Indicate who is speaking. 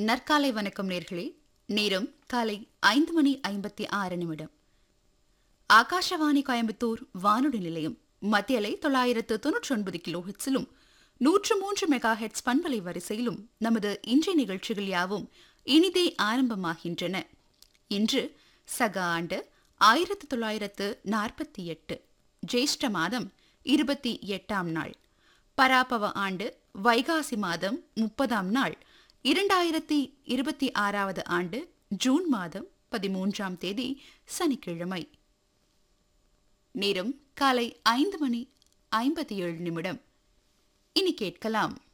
Speaker 1: நற்காலை வணக்கம் நேர்களே நேரம் காலை ஐந்து மணி ஐம்பத்தி ஆறு நிமிடம் ஆகாஷவாணி கோயம்புத்தூர் வானொலி நிலையம் மத்திய அலை தொள்ளாயிரத்து தொன்னூற்றி ஒன்பது கிலோ ஹெட்ஸிலும் நூற்று மூன்று மெகா ஹெட்ஸ் பண்பலை வரிசையிலும் நமது இன்றைய நிகழ்ச்சிகள் யாவும் இனிதே ஆரம்பமாகின்றன இன்று சக ஆண்டு ஆயிரத்து தொள்ளாயிரத்து நாற்பத்தி எட்டு ஜேஷ்ட மாதம் இருபத்தி எட்டாம் நாள் பராபவ ஆண்டு வைகாசி மாதம் முப்பதாம் நாள் இரண்டாயிரத்தி இருபத்தி ஆறாவது ஆண்டு ஜூன் மாதம் பதிமூன்றாம் தேதி சனிக்கிழமை நேரம் காலை ஐந்து மணி ஐம்பத்தி ஏழு நிமிடம் இனி கேட்கலாம்